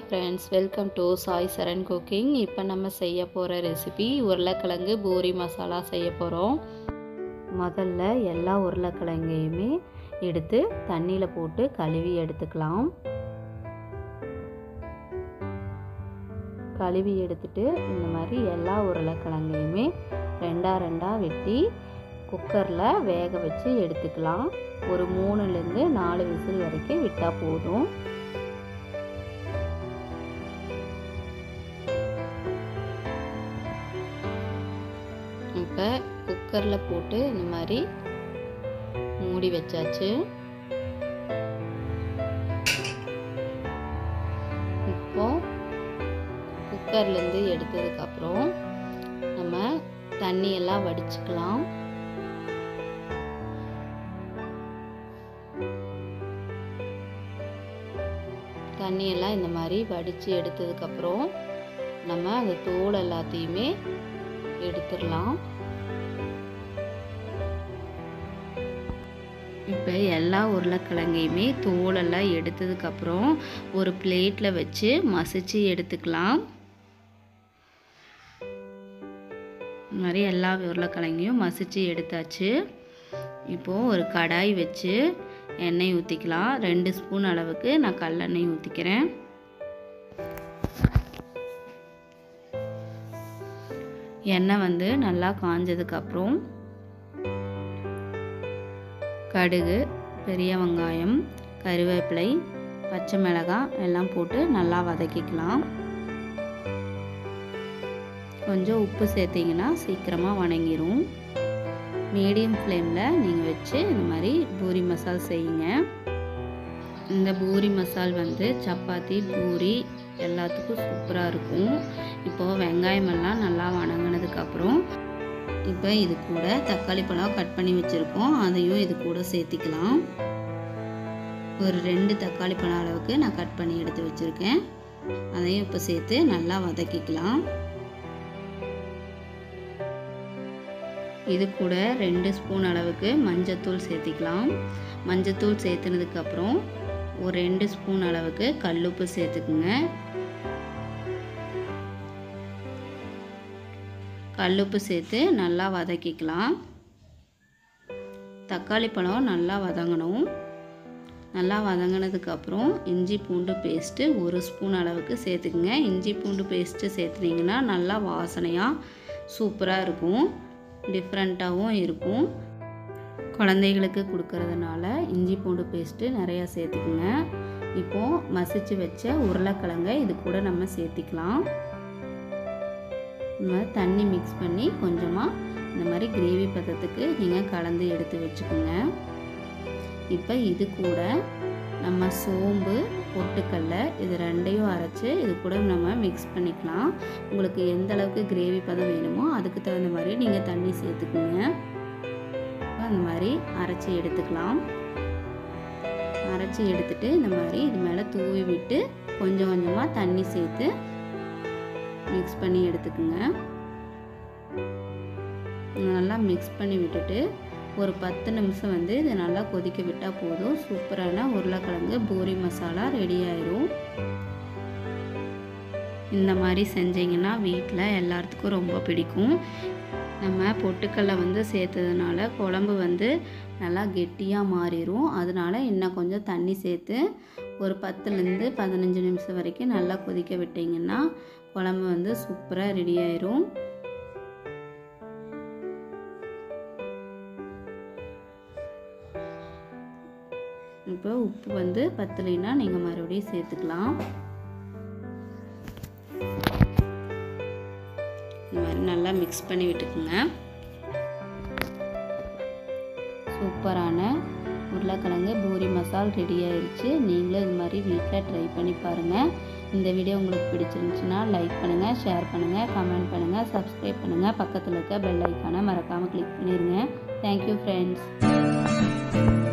friends welcome to Sai Charan cooking இப்போ நம்ம செய்ய போகிற ரெசிபி உருளைக்கிழங்கு பூரி மசாலா செய்ய போகிறோம் முதல்ல எல்லா உருளைக்கிழங்கையுமே எடுத்து தண்ணியில் போட்டு கழுவி எடுத்துக்கலாம் கழுவி எடுத்துட்டு இந்த மாதிரி எல்லா உருளைக்கிழங்கையுமே ரெண்டாக ரெண்டாக வெட்டி குக்கரில் வேக வச்சு எடுத்துக்கலாம் ஒரு மூணுலேருந்து நாலு விசில் வரைக்கும் விட்டால் போதும் இப்போ குக்கரில் போட்டு இந்த மாதிரி மூடி வச்சாச்சு இப்போ குக்கர்லேருந்து எடுத்ததுக்கப்புறம் நம்ம தண்ணியெல்லாம் வடிச்சுக்கலாம் தண்ணியெல்லாம் இந்த மாதிரி வடித்து எடுத்ததுக்கப்புறம் நம்ம அந்த தோல் எல்லாத்தையுமே எடுத்துடலாம் இப்போ எல்லா உருளைக்கிழங்கையுமே தோலெல்லாம் எடுத்ததுக்கப்புறம் ஒரு பிளேட்டில் வச்சு மசிச்சு எடுத்துக்கலாம் இந்த மாதிரி எல்லா உருளைக்கிழங்கையும் மசிச்சு எடுத்தாச்சு இப்போது ஒரு கடாய் வச்சு எண்ணெய் ஊற்றிக்கலாம் ரெண்டு ஸ்பூன் அளவுக்கு நான் கல்லெண்ணெய் ஊற்றிக்கிறேன் எண்ணெய் வந்து நல்லா காஞ்சதுக்கப்புறம் கடுகு பெரிய வெங்காயம் கருவேப்பிலை பச்சை மிளகாய் எல்லாம் போட்டு நல்லா வதக்கிக்கலாம் கொஞ்சம் உப்பு சேர்த்திங்கன்னா சீக்கிரமாக வணங்கிரும் மீடியம் ஃப்ளேமில் நீங்கள் வச்சு இந்த மாதிரி பூரி மசால் செய்யுங்க இந்த பூரி மசால் வந்து சப்பாத்தி பூரி எல்லாத்துக்கும் சூப்பராக இருக்கும் இப்போது வெங்காயமெல்லாம் நல்லா வணங்கினதுக்கப்புறம் இப்போ இது கூட தக்காளி பழம் கட் பண்ணி வச்சுருக்கோம் அதையும் இது கூட சேர்த்திக்கலாம் ஒரு ரெண்டு தக்காளி பழம் அளவுக்கு நான் கட் பண்ணி எடுத்து வச்சுருக்கேன் அதையும் இப்போ சேர்த்து நல்லா வதக்கிக்கலாம் இது கூட ரெண்டு ஸ்பூன் அளவுக்கு மஞ்சத்தூள் சேர்த்திக்கலாம் மஞ்சத்தூள் சேர்த்துனதுக்கப்புறம் ஒரு ரெண்டு ஸ்பூன் அளவுக்கு கல்லுப்பு சேர்த்துக்குங்க கல்லுப்பு சேர்த்து நல்லா வதக்கிக்கலாம் தக்காளி பழம் நல்லா வதங்கணும் நல்லா வதங்கினதுக்கப்புறம் இஞ்சி பூண்டு பேஸ்ட்டு ஒரு ஸ்பூன் அளவுக்கு சேர்த்துக்குங்க இஞ்சி பூண்டு பேஸ்ட்டு சேர்த்துனீங்கன்னா நல்லா வாசனையாக சூப்பராக இருக்கும் டிஃப்ரெண்ட்டாகவும் இருக்கும் குழந்தைகளுக்கு கொடுக்கறதுனால இஞ்சி பூண்டு பேஸ்ட்டு நிறையா சேர்த்துக்குங்க இப்போது மசிச்சு வச்ச உருளைக்கிழங்கை இது கூட நம்ம சேர்த்திக்கலாம் இந்த மாதிரி தண்ணி மிக்ஸ் பண்ணி கொஞ்சமாக இந்த மாதிரி கிரேவி பதத்துக்கு நீங்கள் கலந்து எடுத்து வச்சுக்கோங்க இப்போ இது கூட நம்ம சோம்பு பொட்டுக்கல்ல இது ரெண்டையும் அரைச்சி இது கூட நம்ம மிக்ஸ் பண்ணிக்கலாம் உங்களுக்கு எந்த அளவுக்கு கிரேவி பதம் வேணுமோ அதுக்கு தகுந்த மாதிரி நீங்கள் தண்ணி சேர்த்துக்குங்க அந்த மாதிரி அரைச்சி எடுத்துக்கலாம் அரைச்சி எடுத்துட்டு இந்த மாதிரி இது மேலே தூவி விட்டு கொஞ்சம் கொஞ்சமாக தண்ணி சேர்த்து மிக்ஸ் பண்ணி எடுத்துக்குங்க நல்லா மிக்ஸ் பண்ணி விட்டுட்டு ஒரு பத்து நிமிஷம் வந்து இது நல்லா கொதிக்க விட்டால் போதும் சூப்பரான உருளைக்கிழங்கு பூரி மசாலா ரெடி ஆயிரும் இந்த மாதிரி செஞ்சிங்கன்னா வீட்டில் எல்லாத்துக்கும் ரொம்ப பிடிக்கும் நம்ம பொட்டுக்கல்லை வந்து சேர்த்ததுனால குழம்பு வந்து நல்லா கெட்டியாக மாறிடும் அதனால இன்னும் கொஞ்சம் தண்ணி சேர்த்து ஒரு பத்துலேருந்து பதினஞ்சு நிமிஷம் வரைக்கும் நல்லா கொதிக்க விட்டிங்கன்னா குழம்பு வந்து சூப்பராக ரெடி ஆயிரும் இப்போ உப்பு வந்து பத்தலைன்னா நீங்கள் மறுபடியும் சேர்த்துக்கலாம் இந்த மாதிரி நல்லா மிக்ஸ் பண்ணி விட்டுக்குங்க சூப்பரான உருளைக்கிழங்கு பூரி மசால் ரெடி ஆயிடுச்சு நீங்களும் இது மாதிரி வீட்டில் ட்ரை பண்ணி பாருங்கள் இந்த வீடியோ உங்களுக்கு பிடிச்சிருந்துச்சுன்னா லைக் பண்ணுங்கள் ஷேர் பண்ணுங்கள் கமெண்ட் பண்ணுங்கள் சப்ஸ்கிரைப் பண்ணுங்கள் பக்கத்தில் இருக்க பெல் ஐக்கானை மறக்காமல் கிளிக் பண்ணிடுங்க தேங்க்யூ ஃப்ரெண்ட்ஸ்